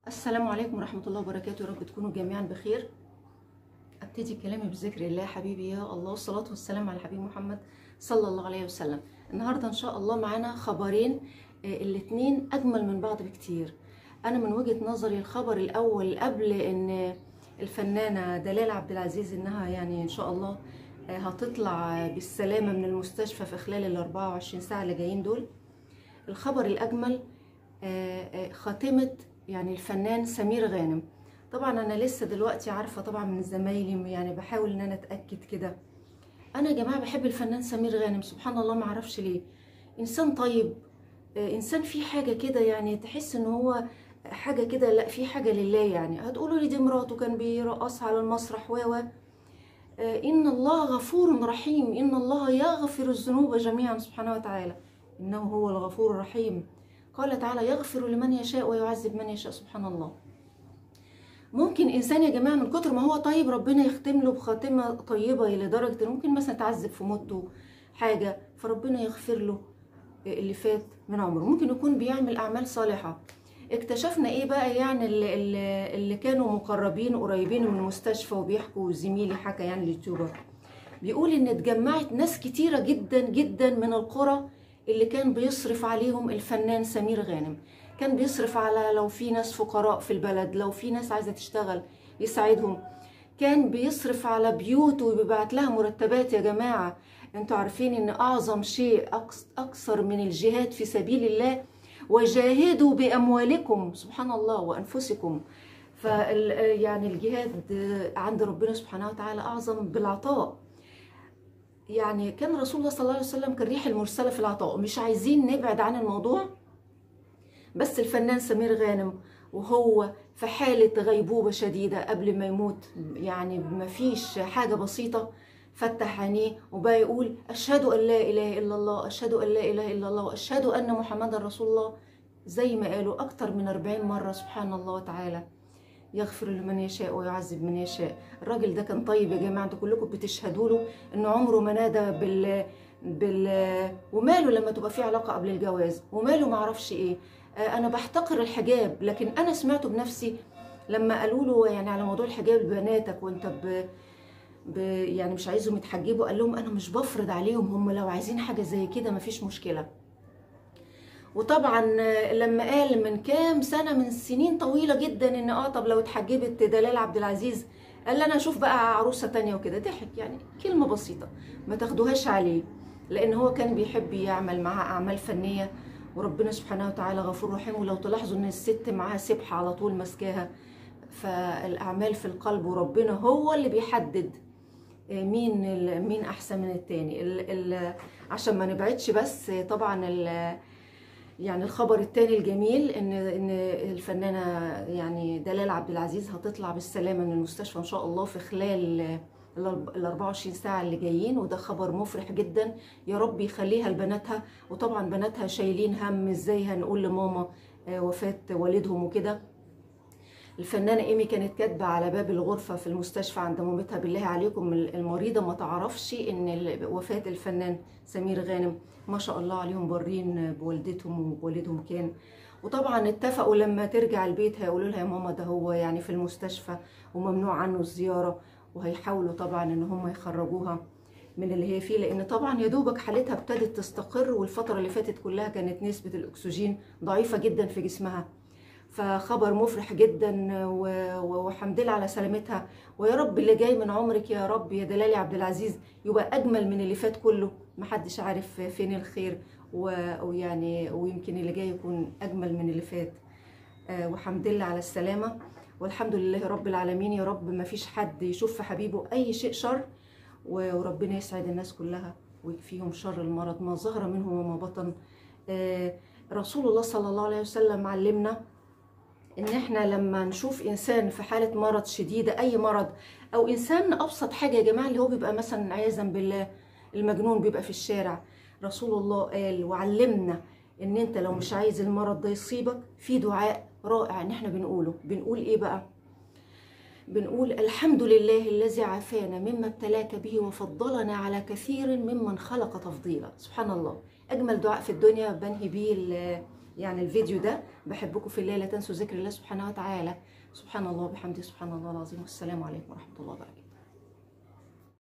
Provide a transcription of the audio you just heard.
السلام عليكم ورحمة الله وبركاته يا رب تكونوا جميعا بخير ابتدي كلامي بذكر الله حبيبي يا الله والصلاة والسلام على حبيب محمد صلى الله عليه وسلم النهاردة ان شاء الله معانا خبرين آه، الاتنين اجمل من بعض بكتير انا من وجهة نظري الخبر الاول قبل ان الفنانة دلال عبد العزيز انها يعني ان شاء الله آه، هتطلع بالسلامة من المستشفى في خلال ال 24 ساعة اللي جايين دول الخبر الاجمل آه، آه، خاتمة يعني الفنان سمير غانم طبعا انا لسه دلوقتي عارفه طبعا من زمايلي يعني بحاول ان انا اتاكد كده انا يا جماعه بحب الفنان سمير غانم سبحان الله ما اعرفش ليه انسان طيب آه، انسان فيه حاجه كده يعني تحس ان هو حاجه كده لا في حاجه لله يعني هتقولوا لي دي مراته كان بيرقصها على المسرح و و آه، ان الله غفور رحيم ان الله يغفر الذنوب جميعا سبحانه وتعالى انه هو الغفور الرحيم قال تعالى يغفر لمن يشاء ويعذب من يشاء سبحان الله ممكن انسان يا جماعه من كتر ما هو طيب ربنا يختم له بخاتمه طيبه لدرجه ان ممكن مثلا تعذب في موته حاجه فربنا يغفر له اللي فات من عمره ممكن يكون بيعمل اعمال صالحه اكتشفنا ايه بقى يعني اللي, اللي, اللي كانوا مقربين قريبين من المستشفى وبيحكوا زميلي حكى يعني اليوتيوبر بيقول ان اتجمعت ناس كتيره جدا جدا من القرى اللي كان بيصرف عليهم الفنان سمير غانم كان بيصرف على لو في ناس فقراء في البلد لو في ناس عايزه تشتغل يساعدهم كان بيصرف على بيوت وبيبعت لها مرتبات يا جماعه انتوا عارفين ان اعظم شيء أكس- اكثر من الجهاد في سبيل الله وجاهدوا باموالكم سبحان الله وانفسكم فال يعني الجهاد عند ربنا سبحانه وتعالى اعظم بالعطاء يعني كان رسول الله صلى الله عليه وسلم كالريح المرسله في العطاء مش عايزين نبعد عن الموضوع بس الفنان سمير غانم وهو في حالة غيبوبة شديدة قبل ما يموت يعني ما فيش حاجة بسيطة فتح عينيه وبقى يقول أشهد أن لا إله إلا الله أشهد أن لا إله إلا الله وأشهد أن محمدا رسول الله زي ما قالوا أكتر من 40 مرة سبحان الله وتعالى يغفر لمن يشاء ويعذب من يشاء الراجل ده كان طيب يا جماعة انتوا كلكم بتشهدوا له ان عمره ما نادى بال بال وماله لما تبقى في علاقة قبل الجواز وماله ما اعرفش ايه آه، انا بحتقر الحجاب لكن انا سمعته بنفسي لما قالوا له يعني على موضوع الحجاب لبناتك وانت ب... ب... يعني مش عايزهم يتحجبوا قال لهم انا مش بفرض عليهم هم لو عايزين حاجة زي كده مفيش مشكلة وطبعا لما قال من كام سنه من سنين طويله جدا ان اه طب لو اتحجبت دلال عبد العزيز قال لي انا اشوف بقى عروسه تانية وكده ضحك يعني كلمه بسيطه ما تاخدوهاش عليه لان هو كان بيحب يعمل معاها اعمال فنيه وربنا سبحانه وتعالى غفور رحيم ولو تلاحظوا ان الست معاها سبحه على طول ماسكاها فالاعمال في القلب وربنا هو اللي بيحدد مين ال- مين احسن من التاني ال ال عشان ما نبعدش بس طبعا ال يعني الخبر التاني الجميل ان ان الفنانه يعني دلال عبد العزيز هتطلع بالسلامه من المستشفى ان شاء الله في خلال ال 24 ساعه اللي جايين وده خبر مفرح جدا يا رب يخليها لبناتها وطبعا بناتها شايلين هم ازاي هنقول لماما آه، وفاه والدهم وكده الفنانة إيمي كانت كاتبة على باب الغرفة في المستشفى عند مامتها بالله عليكم المريضة ما تعرفش إن ال- وفاة الفنان سمير غانم ما شاء الله عليهم بارين بوالدتهم وبوالدهم كان وطبعا اتفقوا لما ترجع البيت هيقولوا لها يا ماما ده هو يعني في المستشفى وممنوع عنه الزيارة وهيحاولوا طبعا إن هم يخرجوها من اللي هي فيه لان طبعا يا دوبك حالتها ابتدت تستقر والفتره اللي فاتت كلها كانت نسبه الاكسجين ضعيفه جدا في جسمها فخبر مفرح جدا و- و- وحمد لله على سلامتها ويا رب اللي جاي من عمرك يا رب يا دلالي عبد العزيز يبقى اجمل من اللي فات كله محدش عارف فين الخير و- ويعني ويمكن اللي جاي يكون اجمل من اللي فات آه، وحمد لله على السلامه والحمد لله رب العالمين يا رب ما فيش حد يشوف في حبيبه اي شيء شر و- وربنا يسعد الناس كلها ويكفيهم شر المرض ما ظهر منه وما بطن آه، رسول الله صلى الله عليه وسلم علمنا ان احنا لما نشوف انسان في حاله مرض شديده اي مرض او انسان ابسط حاجه يا جماعه اللي هو بيبقى مثلا عياذا بالله المجنون بيبقى في الشارع رسول الله قال وعلمنا ان انت لو مش عايز المرض ده يصيبك في دعاء رائع ان احنا بنقوله بنقول ايه بقى بنقول الحمد لله الذي عافانا مما ابتلاك به وفضلنا على كثير ممن خلق تفضيلا سبحان الله اجمل دعاء في الدنيا بنهي بيه ال- يعني الفيديو ده بحبكم في الله لا تنسوا ذكر الله سبحانه وتعالى سبحان الله وبحمده سبحان الله العظيم والسلام عليكم ورحمه الله وبركاته